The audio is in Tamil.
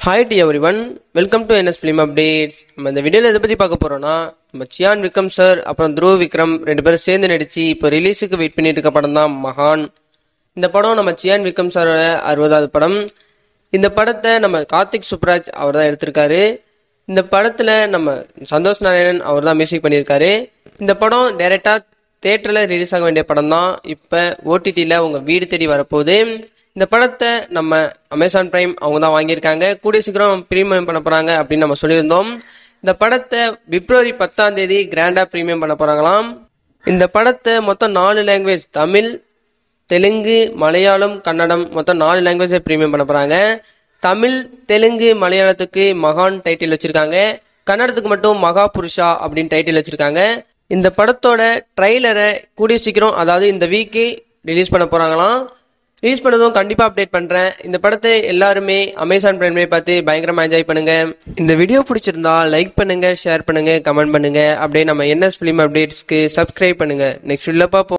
ஹாய் டி everyone welcome to NS film updates நம்ம இந்த வீடியோவில் எதை பற்றி பார்க்க போகிறோம்னா நம்ம சியான் விக்ரம் சார் அப்புறம் துருவ விக்ரம் ரெண்டு பேரும் சேர்ந்து நடித்து இப்போ ரிலீஸுக்கு வெயிட் பண்ணிட்டு இருக்க படம் தான் மகான் இந்த படம் நம்ம சியான் விக்ரம் சாரோட அறுபதாவது படம் இந்த படத்தை நம்ம கார்த்திக் சுப்ராஜ் அவர் தான் எடுத்திருக்காரு இந்த படத்தில் நம்ம சந்தோஷ் நாராயணன் அவர் தான் மியூசிக் பண்ணியிருக்காரு இந்த படம் டைரெக்டாக தேட்டரில் ரிலீஸ் ஆக வேண்டிய படம் தான் இப்போ ஓடிடியில் உங்கள் வீடு தேடி வரப்போகுது இந்த படத்தை நம்ம அமேசான் பிரைம் அவங்க தான் வாங்கியிருக்காங்க கூடிய சீக்கிரம் ப்ரீமியம் பண்ண போகிறாங்க அப்படின்னு நம்ம சொல்லியிருந்தோம் இந்த படத்தை பிப்ரவரி பத்தாம் தேதி கிராண்டாக ப்ரீமியம் பண்ண போகிறாங்களாம் இந்த படத்தை மொத்தம் நாலு லாங்குவேஜ் தமிழ் தெலுங்கு மலையாளம் கன்னடம் மொத்தம் நாலு லாங்குவேஜ் ப்ரீமியம் பண்ண போகிறாங்க தமிழ் தெலுங்கு மலையாளத்துக்கு மகான் டைட்டில் வச்சிருக்காங்க கன்னடத்துக்கு மட்டும் மகா புருஷா அப்படின்னு டைட்டில் வச்சிருக்காங்க இந்த படத்தோட ட்ரைலரை கூடிய சீக்கிரம் அதாவது இந்த வீக்கு ரிலீஸ் பண்ண போறாங்களாம் ரிலீஸ் பண்ணதும் கண்டிப்பா அப்டேட் பண்றேன் இந்த படத்தை எல்லாருமே அமேசான் பிரைம்லேயே பார்த்து பயங்கரமா என்ஜாய் பண்ணுங்க இந்த வீடியோ பிடிச்சிருந்தா லைக் பண்ணுங்க ஷேர் பண்ணுங்க கமெண்ட் பண்ணுங்க அப்படியே நம்ம என்எஸ் ஃபிலிம் அப்டேட்ஸ்க்கு சப்ஸ்கிரைப் பண்ணுங்க நெக்ஸ்ட் வீடியோல பார்ப்போம்